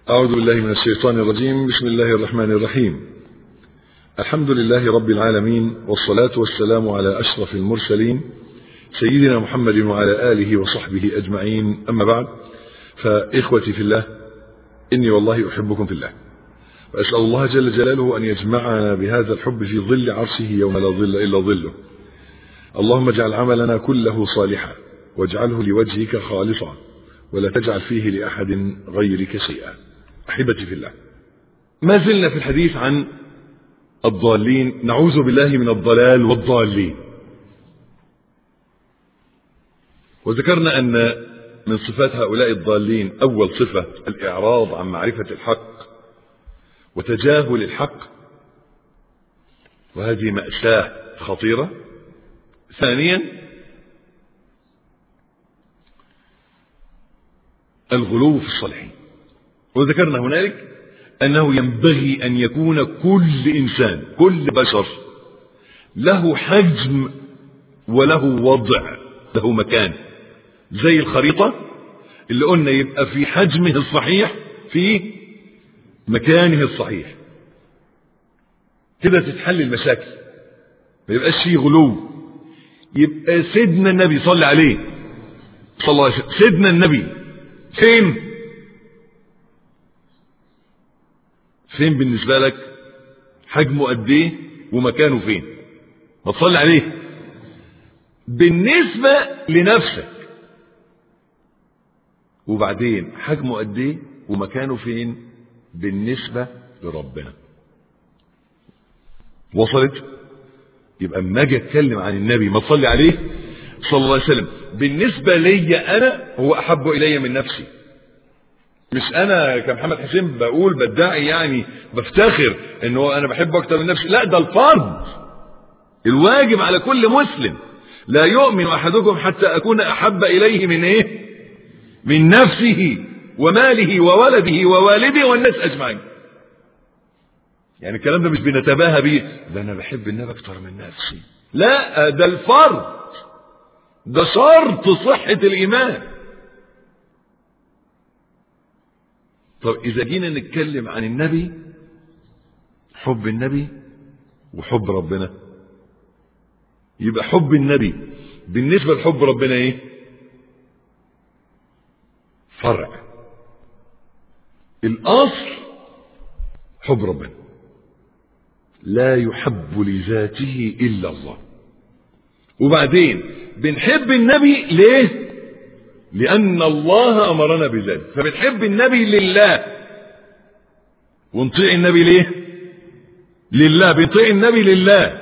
أعوذ بالله من الشيطان الرجيم بسم الله الرحمن الرحيم الحمد لله رب العالمين والصلاة والسلام على أشرف المرسلين سيدنا محمد وعلى آله وصحبه أجمعين أما بعد فإخوتي في الله إني والله أحبكم في الله وأسأل الله جل جلاله أن يجمعنا بهذا الحب في ظل عرشه يوم لا ظل إلا ظله اللهم اجعل عملنا كله صالحا واجعله لوجهك خالصا ولا تجعل فيه لأحد غيرك شيئا أحبتي في الله ما زلنا في الحديث عن الضالين نعوذ بالله من الضلال والضالين وذكرنا أن من صفات هؤلاء الضالين أول صفة الإعراض عن معرفة الحق وتجاهل الحق وهذه مأساة خطيرة ثانيا الغلو في الصالحين وذكرنا هنالك أنه ينبغي أن يكون كل إنسان كل بشر له حجم وله وضع له مكان زي الخريطة اللي قلنا يبقى في حجمه الصحيح في مكانه الصحيح كده تتحل المشاكل ما يبقاش فيه غلو يبقى سيدنا النبي صلى عليه صلى الله عليه وسلم سيدنا النبي فين فين بالنسبة لك حجمه قد ايه ومكانه فين ما تصلي عليه بالنسبة لنفسك وبعدين حجمه قد ايه ومكانه فين بالنسبة لربنا وصلت يبقى اما اجي اتكلم عن النبي ما تصلي عليه صلى الله عليه وسلم بالنسبة لي انا هو احب الي من نفسي مش انا كمحمد حسين بقول بدعي يعني بفتخر انه انا بحبه اكتر من نفسي لا ده الفرض الواجب على كل مسلم لا يؤمن احدكم حتى اكون احب اليه من ايه من نفسه وماله وولده ووالده والناس اجمعين يعني الكلام ده مش بنتباهى بيه ده انا بحب النبي اكتر من نفسي لا ده الفرض ده شرط صحة الايمان طب اذا جينا نتكلم عن النبي حب النبي وحب ربنا يبقى حب النبي بالنسبة لحب ربنا ايه فرع الاصل حب ربنا لا يحب لذاته الا الله وبعدين بنحب النبي ليه لان الله امرنا بذلك فبنحب النبي لله ونطيع النبي ليه لله بنطيع النبي لله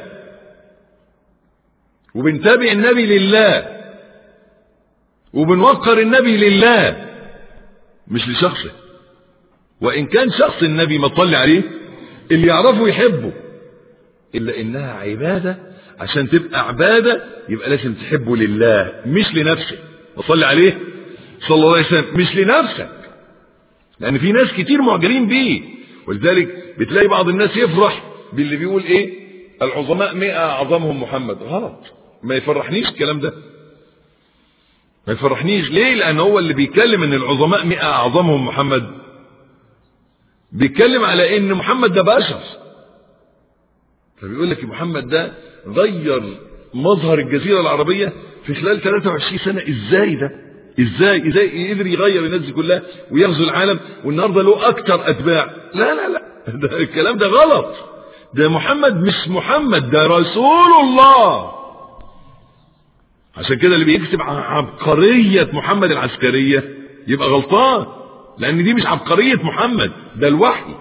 وبنتابع النبي لله وبنوقر النبي لله مش لشخصه وإن كان شخص النبي ما تصلي عليه اللي يعرفه يحبه إلا إنها عبادة عشان تبقى عبادة يبقى لازم تحبه لله مش لنفسك وصلي عليه صلى الله عليه وسلم مش لنفسك لأن في ناس كتير معجبين بيه ولذلك بتلاقي بعض الناس يفرح باللي بيقول إيه العظماء مئة أعظمهم محمد غلط ما يفرحنيش الكلام ده ما يفرحنيش ليه لأن هو اللي بيتكلم ان العظماء مئة أعظمهم محمد بيتكلم على ان محمد ده بشر فبيقول لك محمد ده غير مظهر الجزيرة العربية في خلال 23 سنة ازاي ده ازاي ازاي قدر يغير الناس دي كلها ويغزو العالم والنهارده له اكتر اتباع لا لا لا ده الكلام ده غلط ده محمد مش محمد ده رسول الله عشان كده اللي بيكتب عن عبقرية محمد العسكرية يبقى غلطان لأن دي مش عبقرية محمد ده الوحي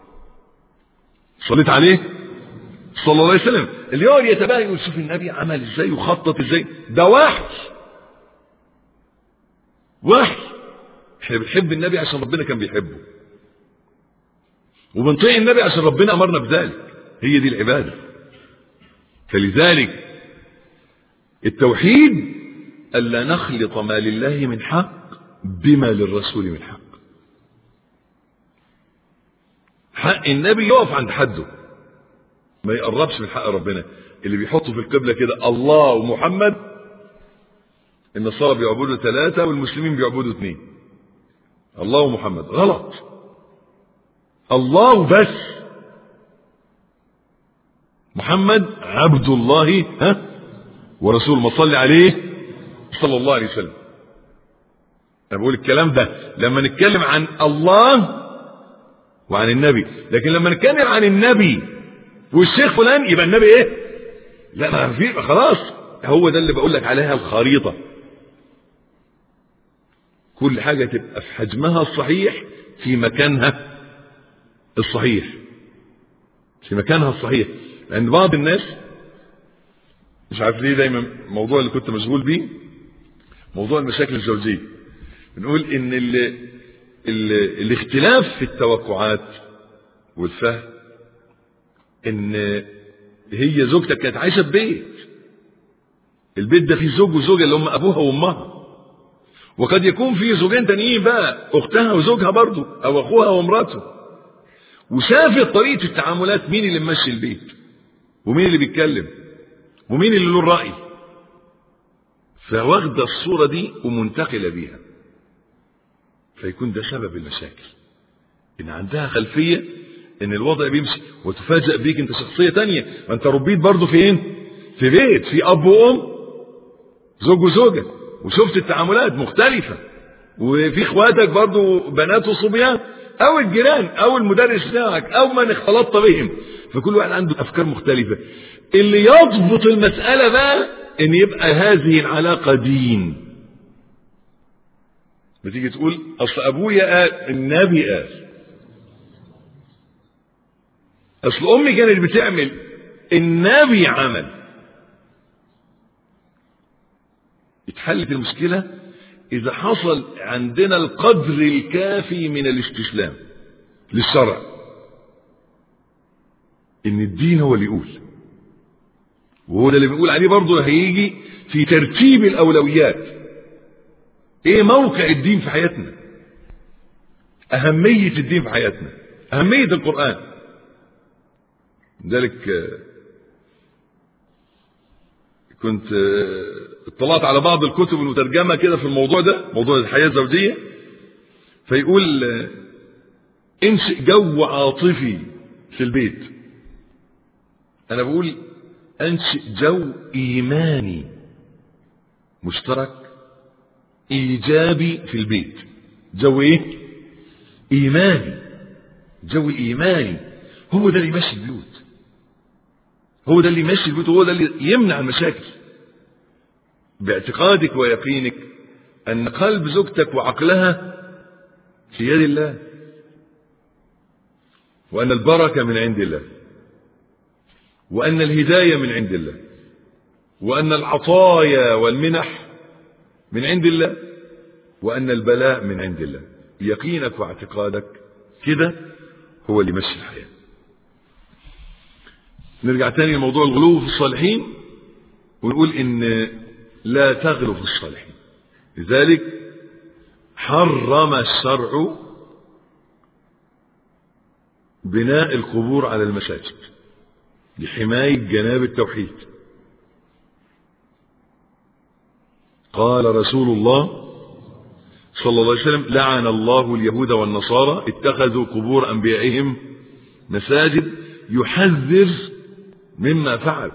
صليت عليه صلى الله عليه وسلم اللي يقعد يتباهى يقول شوف النبي عمل ازاي وخطط ازاي ده وحي وحي احنا بنحب النبي عشان ربنا كان بيحبه وبنطيع النبي عشان ربنا امرنا بذلك هي دي العباده فلذلك التوحيد ألا نخلط ما لله من حق بما للرسول من حق حق النبي يقف عند حده ما يقربش من حق ربنا اللي بيحطوا في القبلة كده الله ومحمد النصارى بيعبدوا ثلاثة والمسلمين بيعبدوا اثنين الله ومحمد غلط الله بس محمد عبد الله ها ورسول ما صلي عليه صلى الله عليه وسلم انا بقول الكلام ده لما نتكلم عن الله وعن النبي لكن لما نتكلم عن النبي والشيخ فلان يبقى النبي ايه لا ما في خلاص هو ده اللي بقول لك عليها الخريطه كل حاجه تبقى في حجمها الصحيح في مكانها الصحيح في مكانها الصحيح لان بعض الناس مش عارف ليه دايما الموضوع اللي كنت مشغول بيه موضوع المشاكل الزوجيه بنقول ان ال ال الاختلاف في التوقعات والفهم ان هي زوجتك كانت عايشه في بيت البيت ده فيه زوج وزوجه اللي هم ابوها وامها وقد يكون فيه زوجين تانيين بقى اختها وزوجها برضه او اخوها ومراته وشافت طريقه التعاملات مين اللي ممشي البيت ومين اللي بيتكلم ومين اللي له الراي فواخده الصوره دي ومنتقله بيها فيكون ده سبب المشاكل ان عندها خلفيه ان الوضع بيمشي وتفاجئ بيك انت شخصيه تانية ما انت ربيت برضه فين في بيت في اب وام زوج وزوجه وشفت التعاملات مختلفه وفي اخواتك برضه بنات وصبيان او الجيران او المدرس بتاعك او من اختلطت بهم فكل واحد عنده افكار مختلفه اللي يضبط المساله بقى ان يبقى هذه العلاقه دين بتيجي تقول اصل ابويا قال النبي قال اصل امي كانت بتعمل النبي عمل اتحلت المشكله اذا حصل عندنا القدر الكافي من الاستسلام للشرع ان الدين هو اللي يقول وهو ده اللي بنقول عليه برضه هيجي في ترتيب الاولويات ايه موقع الدين في حياتنا اهميه الدين في حياتنا اهميه القران لذلك كنت اطلعت على بعض الكتب المترجمه كده في الموضوع ده موضوع الحياه الزوجيه فيقول انشئ جو عاطفي في البيت انا بقول انشئ جو ايماني مشترك ايجابي في البيت جو ايه ايماني جو ايماني هو ده اللي يمشي البيوت هو ده اللي يمشي البيوت وهو ده اللي يمنع المشاكل باعتقادك ويقينك ان قلب زوجتك وعقلها في يد الله وان البركه من عند الله وان الهدايه من عند الله وان العطايا والمنح من عند الله وان البلاء من عند الله يقينك واعتقادك كده هو اللي يمشي الحياه نرجع تاني لموضوع الغلو في الصالحين ونقول ان لا تغلو في الصالحين لذلك حرم الشرع بناء القبور على المساجد لحماية جناب التوحيد قال رسول الله صلى الله عليه وسلم لعن الله اليهود والنصارى اتخذوا قبور أنبيائهم مساجد يحذر مما فعل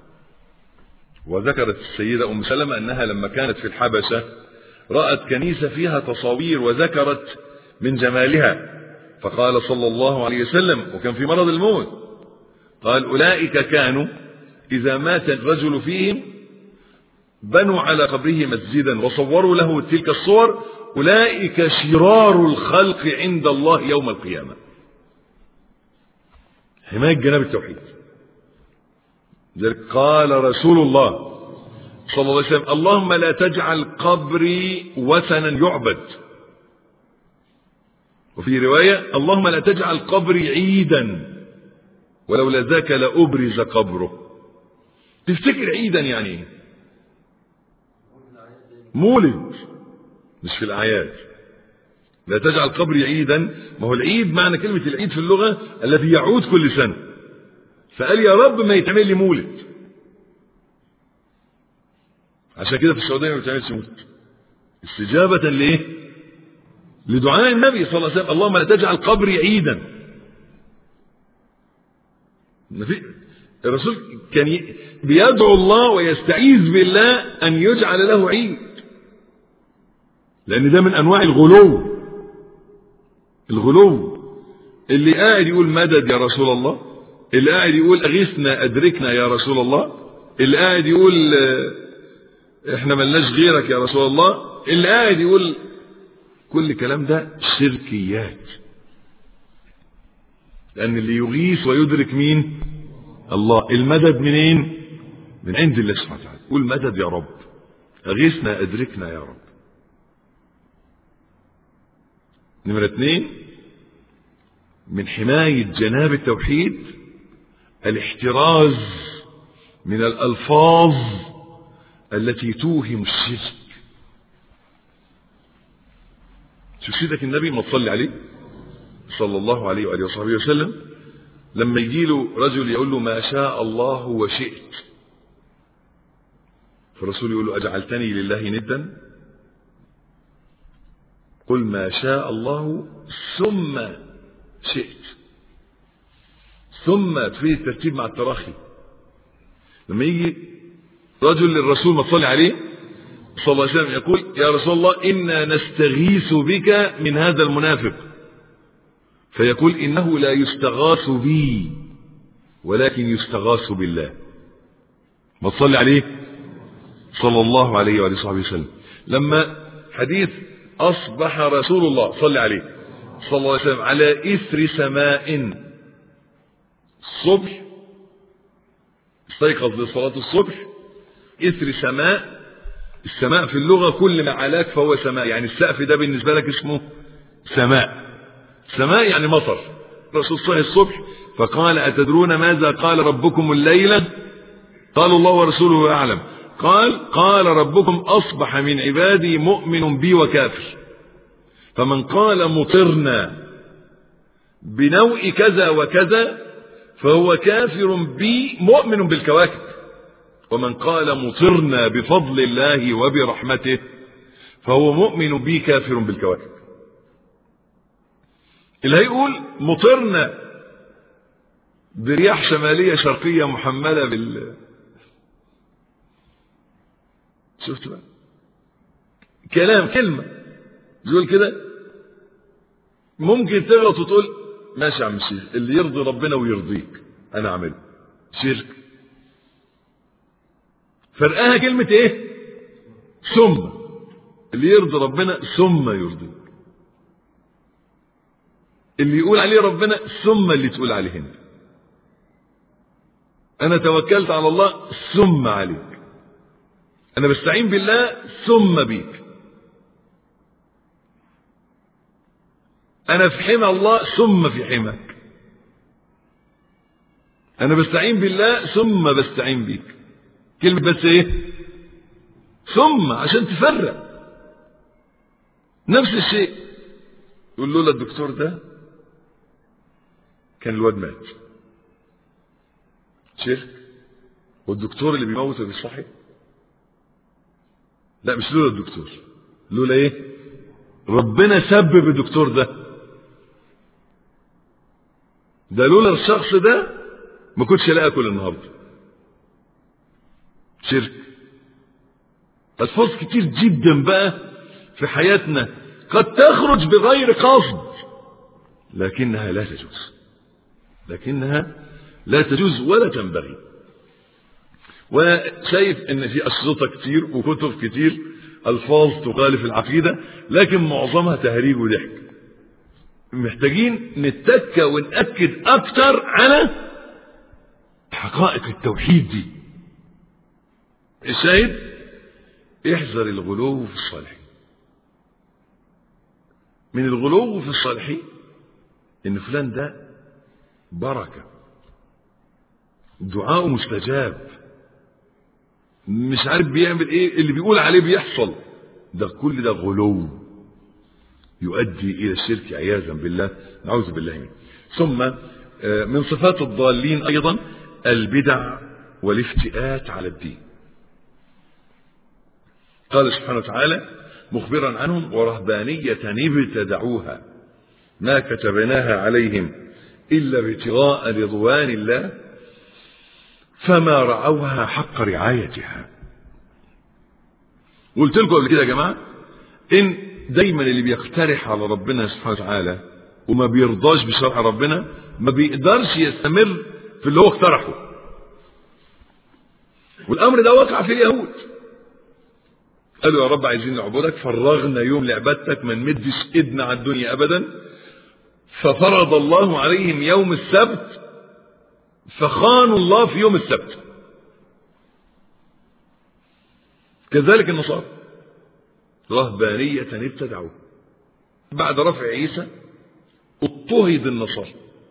وذكرت السيدة أم سلمة أنها لما كانت في الحبشة رأت كنيسة فيها تصاوير وذكرت من جمالها فقال صلى الله عليه وسلم وكان في مرض الموت قال أولئك كانوا إذا مات الرجل فيهم بنوا على قبره مسجدا وصوروا له تلك الصور أولئك شرار الخلق عند الله يوم القيامة حماية جناب التوحيد ذلك قال رسول الله صلى الله عليه وسلم اللهم لا تجعل قبري وثنا يعبد وفي رواية اللهم لا تجعل قبري عيدا ولولا ذاك لأبرز قبره تفتكر عيدا يعني ايه مولد مش في الأعياد لا تجعل قبري عيدا ما هو العيد معنى كلمة العيد في اللغة الذي يعود كل سنة فقال يا رب ما يتعمل لي مولد عشان كده في السعودية ما بتعملش مولد استجابة لإيه؟ لدعاء النبي صلى الله عليه وسلم اللهم لا تجعل قبري عيدا الرسول كان بيدعو الله ويستعيذ بالله أن يجعل له عيد لأن ده من أنواع الغلو الغلو اللي قاعد يقول مدد يا رسول الله اللي قاعد يقول أغيثنا أدركنا يا رسول الله اللي قاعد يقول احنا ملناش غيرك يا رسول الله اللي قاعد يقول كل الكلام ده شركيات لأن اللي يغيث ويدرك مين الله المدد منين من عند الله سبحانه وتعالى قول مدد يا رب أغيثنا أدركنا يا رب نمرة اثنين من حماية جناب التوحيد الاحتراز من الألفاظ التي توهم الشرك شو سيدك النبي ما تصلي عليه صلى الله عليه وآله وصحبه وسلم لما يجي له رجل يقول له ما شاء الله وشئت فالرسول يقول له أجعلتني لله ندا قل ما شاء الله ثم شئت ثم في الترتيب مع التراخي لما يجي رجل للرسول ما تصلي عليه صلى الله عليه وسلم يقول يا رسول الله إنا نستغيث بك من هذا المنافق فيقول إنه لا يستغاث بي ولكن يستغاث بالله ما تصلي عليه صلى الله عليه وآله وصحبه وسلم لما حديث أصبح رسول الله صلى عليه صلى الله عليه وسلم على إثر سماء الصبح استيقظ لصلاة الصبح إثر سماء السماء في اللغة كل ما علاك فهو سماء يعني السقف ده بالنسبة لك اسمه سماء سماء يعني مطر الرسول صلى الصبح فقال أتدرون ماذا قال ربكم الليلة قال الله ورسوله أعلم قال قال ربكم أصبح من عبادي مؤمن بي وكافر فمن قال مطرنا بنوء كذا وكذا فهو كافر بي مؤمن بالكواكب ومن قال مطرنا بفضل الله وبرحمته فهو مؤمن بي كافر بالكواكب اللي هيقول مطرنا برياح شمالية شرقية محملة بال شفت بقى كلام كلمة يقول كده ممكن تغلط وتقول ماشي يا عم الشيخ اللي يرضي ربنا ويرضيك انا اعمله شرك فرقها كلمة ايه ثم اللي يرضي ربنا ثم يرضيك اللي يقول عليه ربنا ثم اللي تقول عليه انت انا توكلت على الله ثم عليك انا بستعين بالله ثم بيك انا في حمى الله ثم في حماك انا بستعين بالله ثم بستعين بيك كلمة بس ايه ثم عشان تفرق نفس الشيء يقول له الدكتور ده كان الواد مات شرك والدكتور اللي بيموت وبيصحي لا مش لولا الدكتور لولا ايه ربنا سبب الدكتور ده ده لولا الشخص ده ما كنتش لاقي اكل النهارده شرك الفاظ كتير جدا بقى في حياتنا قد تخرج بغير قصد لكنها لا تجوز لكنها لا تجوز ولا تنبغي وشايف ان في اشرطه كتير وكتب كتير الفاظ تخالف العقيده لكن معظمها تهريج وضحك محتاجين نتكى ونأكد اكتر على حقائق التوحيد دي الشاهد احذر الغلو في الصالحين من الغلو في الصالحين ان فلان ده بركه دعاءه مستجاب مش عارف بيعمل ايه اللي بيقول عليه بيحصل ده كل ده غلو يؤدي الى الشرك عياذا بالله نعوذ بالله منه ثم من صفات الضالين ايضا البدع والافتئات على الدين قال سبحانه وتعالى مخبرا عنهم ورهبانية ابتدعوها ما كتبناها عليهم إلا ابتغاء رضوان الله فما رعوها حق رعايتها قلت لكم قبل كده يا جماعة إن دايما اللي بيقترح على ربنا سبحانه وتعالى وما بيرضاش بشرع ربنا ما بيقدرش يستمر في اللي هو اقترحه والامر ده وقع في اليهود قالوا يا رب عايزين نعبدك فرغنا يوم لعبادتك ما نمدش ايدنا على الدنيا ابدا ففرض الله عليهم يوم السبت فخانوا الله في يوم السبت كذلك النصارى رهبانية ابتدعوه بعد رفع عيسى اضطهد النصارى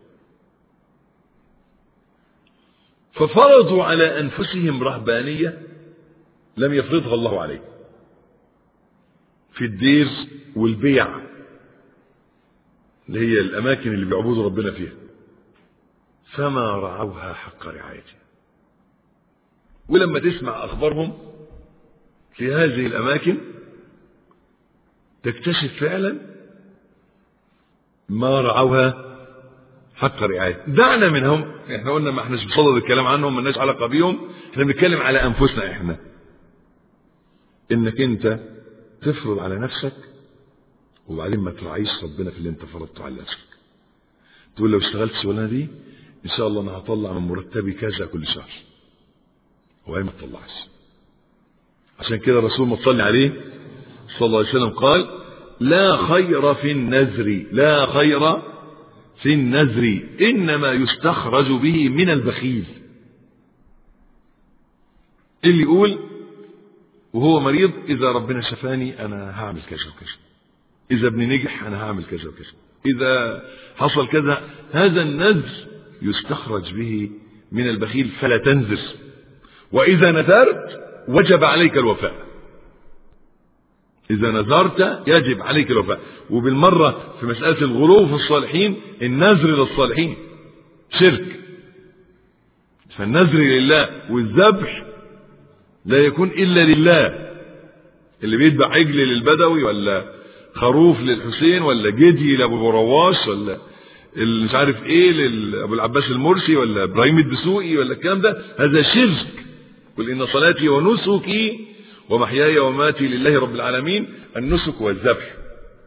ففرضوا على انفسهم رهبانيه لم يفرضها الله عليهم في الدير والبيع اللي هي الاماكن اللي بيعبدوا ربنا فيها فما رعوها حق رعايتها ولما تسمع اخبارهم في هذه الاماكن تكتشف فعلا ما رعوها حق رعاية دعنا منهم احنا قلنا ما احناش بصدد الكلام عنهم مالناش علاقة بيهم احنا بنتكلم على انفسنا احنا انك انت تفرض على نفسك وبعدين ما تراعيش ربنا في اللي انت فرضته على نفسك تقول لو اشتغلت الشغلانه دي ان شاء الله انا هطلع من مرتبي كذا كل شهر وبعدين ما تطلعش عشان كده الرسول ما تصلي عليه صلى الله عليه وسلم قال لا خير في النذر لا خير في النذر انما يستخرج به من البخيل اللي يقول وهو مريض اذا ربنا شفاني انا هعمل كذا وكذا اذا ابني نجح انا هعمل كذا وكذا اذا حصل كذا هذا النذر يستخرج به من البخيل فلا تنذر واذا نذرت وجب عليك الوفاء إذا نذرت يجب عليك الوفاء وبالمرة في مسألة الغلو في الصالحين النذر للصالحين شرك فالنذر لله والذبح لا يكون إلا لله اللي بيذبح عجل للبدوي ولا خروف للحسين ولا جدي لأبو رواش ولا اللي مش عارف ايه لابو العباس المرسي ولا ابراهيم الدسوقي ولا الكلام ده هذا شرك قل ان صلاتي ونسكي ومحياي ومماتي لله رب العالمين النسك والذبح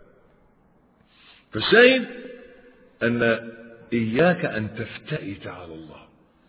فالشاهد أن إياك أن تفتئت على الله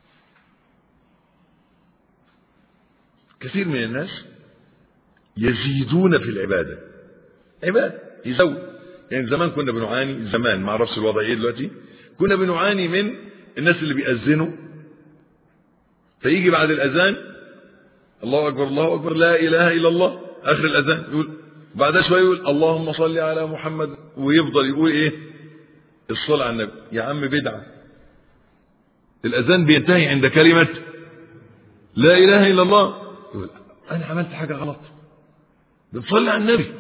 كثير من الناس يزيدون في العبادة عبادة يزود يعني زمان كنا بنعاني زمان ما اعرفش الوضع ايه دلوقتي كنا بنعاني من الناس اللي بيأذنوا فيجي بعد الأذان الله أكبر الله أكبر لا إله إلا الله آخر الأذان يقول بعدها شوية يقول اللهم صل على محمد ويفضل يقول إيه الصلاة على النبي يا عم بدعة الأذان بينتهي عند كلمة لا إله إلا الله يقول أنا عملت حاجة غلط بتصلي على النبي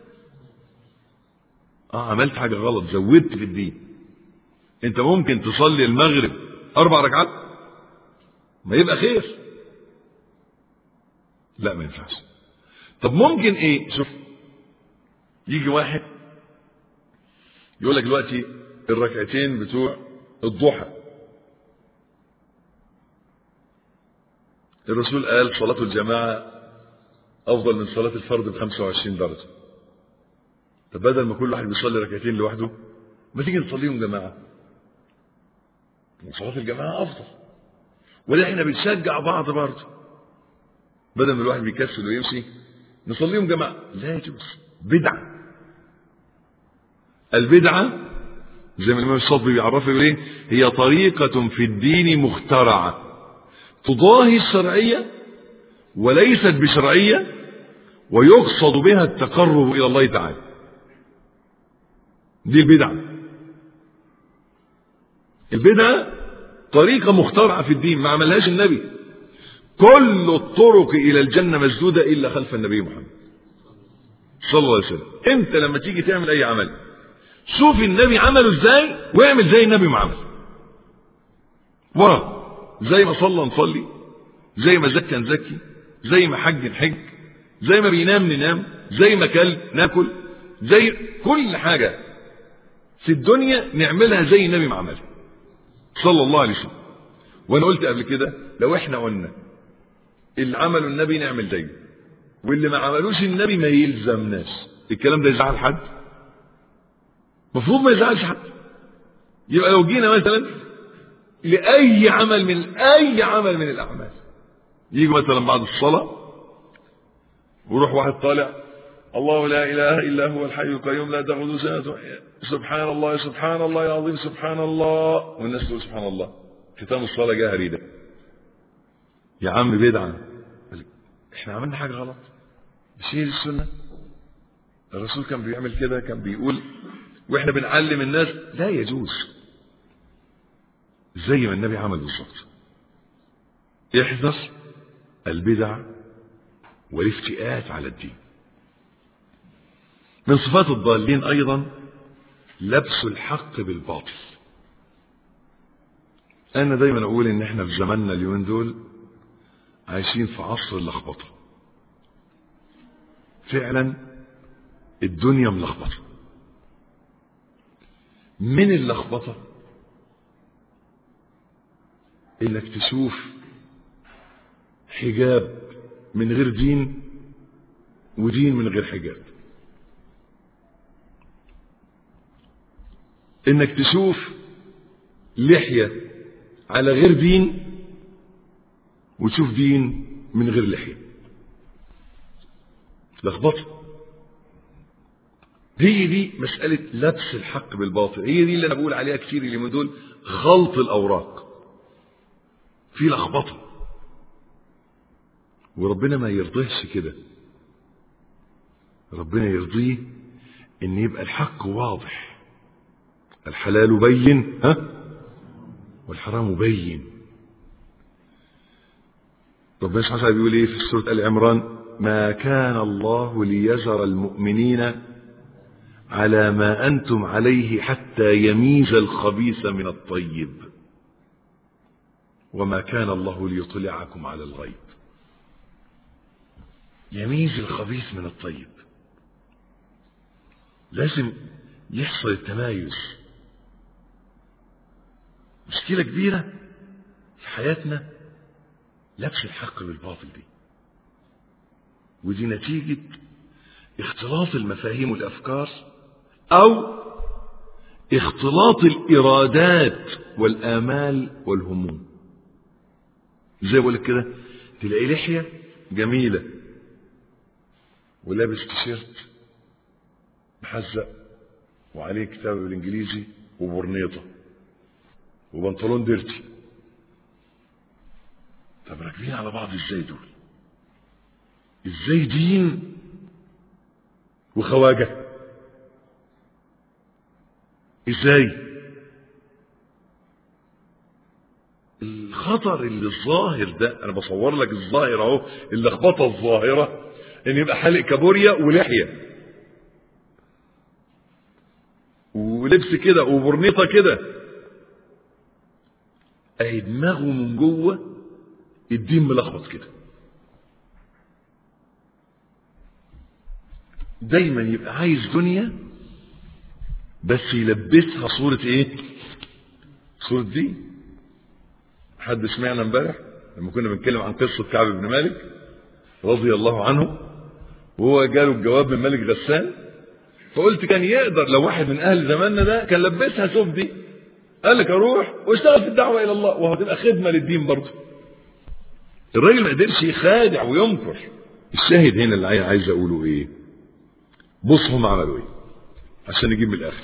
اه عملت حاجة غلط زودت في الدين انت ممكن تصلي المغرب اربع ركعات ما يبقى خير لا ما ينفعش طب ممكن ايه شوف يجي واحد يقول لك دلوقتي الركعتين بتوع الضحى الرسول قال صلاة الجماعة أفضل من صلاة الفرد ب 25 درجة طب بدل ما كل واحد بيصلي ركعتين لوحده ما تيجي نصليهم جماعة وصلاة الجماعة أفضل ولا احنا بنشجع بعض برضه بدل ما الواحد بيكسل ويمشي نصليهم جماعة لا يجوز بدعة البدعة زي ما الإمام الشاطبي بيعرفها يقول إيه هي طريقة في الدين مخترعة تضاهي الشرعية وليست بشرعية ويقصد بها التقرب إلى الله تعالى دي البدعة البدعة طريقة مخترعة في الدين ما عملهاش النبي كل الطرق إلى الجنة مسدودة إلا خلف النبي محمد صلى الله عليه وسلم أنت لما تيجي تعمل أي عمل شوف النبي عمله ازاي واعمل زي النبي ما عمل ورا زي ما صلى نصلي زي ما زكى نزكي زي ما حج نحج زي ما بينام ننام زي ما كل ناكل زي كل حاجة في الدنيا نعملها زي النبي ما عملها صلى الله عليه وسلم وانا قلت قبل كده لو احنا قلنا اللي عمله النبي نعمل زيه واللي ما عملوش النبي ما يلزمناش الكلام ده يزعل حد المفروض ما يزعلش حد يبقى لو جينا مثلا لأي عمل من أي عمل من الأعمال يجي مثلا بعد الصلاة ويروح واحد طالع الله لا إله إلا هو الحي القيوم لا تأخذه سنة سبحان الله سبحان الله العظيم سبحان الله والناس تقول سبحان الله ختام الصلاة جهري ده يا عم بدعة احنا عملنا حاجة غلط مش هي دي السنة الرسول كان بيعمل كده كان بيقول واحنا بنعلم الناس لا يجوز زي ما النبي عمل بالظبط احذر البدع والافتئات على الدين من صفات الضالين ايضا لبس الحق بالباطل انا دايما اقول ان احنا في زماننا اليومين دول عايشين في عصر اللخبطه فعلا الدنيا ملخبطه من اللخبطه انك تشوف حجاب من غير دين ودين من غير حجاب انك تشوف لحية على غير دين وتشوف دين من غير لحية لخبطة هي دي مسألة لبس الحق بالباطل هي دي اللي أنا بقول عليها كتير اليومين دول غلط الأوراق في لخبطة وربنا ما يرضيش كده ربنا يرضيه ان يبقى الحق واضح الحلال بين ها والحرام بين ربنا سبحانه وتعالى بيقول ايه في سورة آل عمران ما كان الله ليذر المؤمنين على ما أنتم عليه حتى يميز الخبيث من الطيب وما كان الله ليطلعكم على الغيب يميز الخبيث من الطيب لازم يحصل التمايز مشكلة كبيرة في حياتنا لبس الحق بالباطل دي ودي نتيجة اختلاط المفاهيم والأفكار أو اختلاط الإرادات والآمال والهموم زي بقول كده تلاقي لحية جميلة ولابس تيشيرت محزق وعليه كتاب بالانجليزي وبرنيطه وبنطلون ديرتي طب راكبين على بعض ازاي دول ازاي دين وخواجه ازاي الخطر اللي الظاهر ده انا بصور لك الظاهر اهو اللخبطه الظاهره ان يبقى حالق كابوريا ولحيه ولبس كده وبرنيطه كده اهي دماغه من جوه الدين ملخبط كده دايما يبقى عايز دنيا بس يلبسها صورة ايه صورة دين حد سمعنا امبارح لما كنا بنتكلم عن قصة كعب بن مالك رضي الله عنه وهو جاله الجواب من ملك غسان فقلت كان يقدر لو واحد من اهل زماننا ده كان لبسها سوف دي قال لك اروح واشتغل في الدعوه الى الله وهتبقى خدمه للدين برضه الراجل ما قدرش يخادع وينكر الشاهد هنا اللي عايز اقوله ايه بص هم عملوا ايه عشان نجيب من الاخر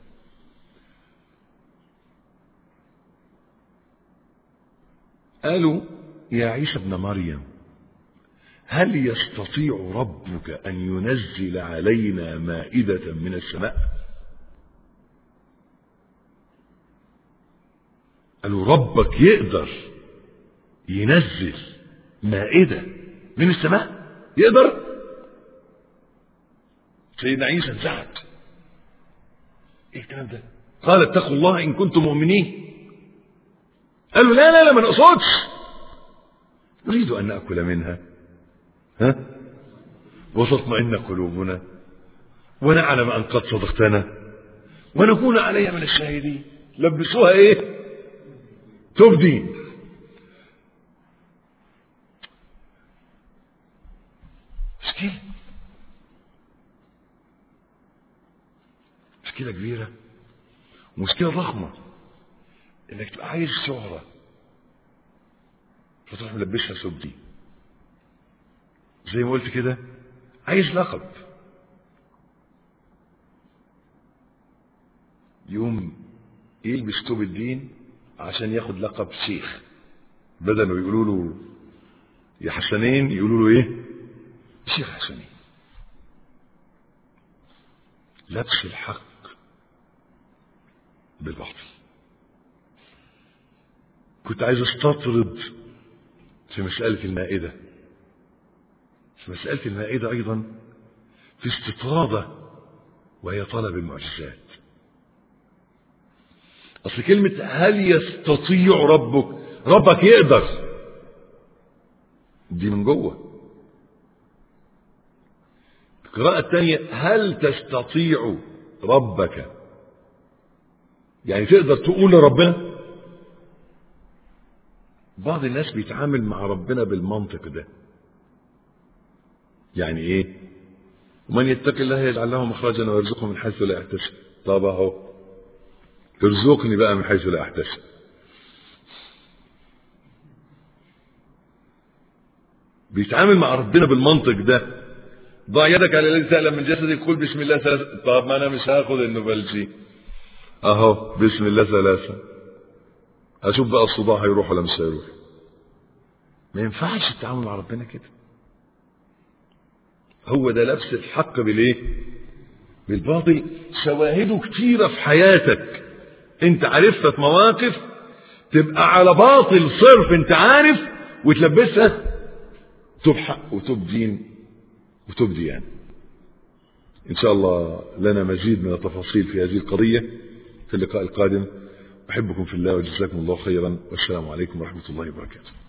قالوا يا عيسى ابن مريم هل يستطيع ربك ان ينزل علينا مائده من السماء قالوا ربك يقدر ينزل مائدة من السماء يقدر سيدنا عيسى انزعج ايه الكلام ده قال اتقوا الله ان كنتم مؤمنين قالوا لا لا لا ما نقصدش نريد ان ناكل منها ها وتطمئن قلوبنا ونعلم ان قد صدقتنا ونكون عليها من الشاهدين لبسوها ايه تبدين مشكلة كبيرة مشكلة ضخمة انك تبقى عايز شهرة فتروح ملبسها سبدي زي ما قلت كده عايز لقب يوم يلبس توب الدين عشان ياخد لقب شيخ بدل ما يقولوا له يا حسنين يقولوا له ايه شيخ حسنين لبس الحق بالباطل كنت عايز استطرد في مسألة المائدة في مسألة المائدة أيضا في استطرادة وهي طلب المعجزات أصل كلمة هل يستطيع ربك ربك يقدر دي من جوه القراءة الثانية هل تستطيع ربك يعني تقدر تقول لربنا بعض الناس بيتعامل مع ربنا بالمنطق ده يعني ايه ومن يتق الله يجعل له مخرجا ويرزقه من حيث لا يحتسب طب اهو ارزقني بقى من حيث لا احتسب بيتعامل مع ربنا بالمنطق ده ضع يدك على الذي تألم من جسدك قل بسم الله ثلاثة طب ما انا مش هاخد النوبلجي اهو بسم الله ثلاثة اشوف بقى الصداع هيروح ولا مش هيروح ما ينفعش التعامل مع ربنا كده هو ده لبس الحق بالايه بالباطل شواهده كتيرة في حياتك انت عرفتها في مواقف تبقى على باطل صرف انت عارف وتلبسها تب حق وتب دين وتب ديان ان شاء الله لنا مزيد من التفاصيل في هذه القضية في اللقاء القادم أحبكم في الله وجزاكم الله خيرا والسلام عليكم ورحمة الله وبركاته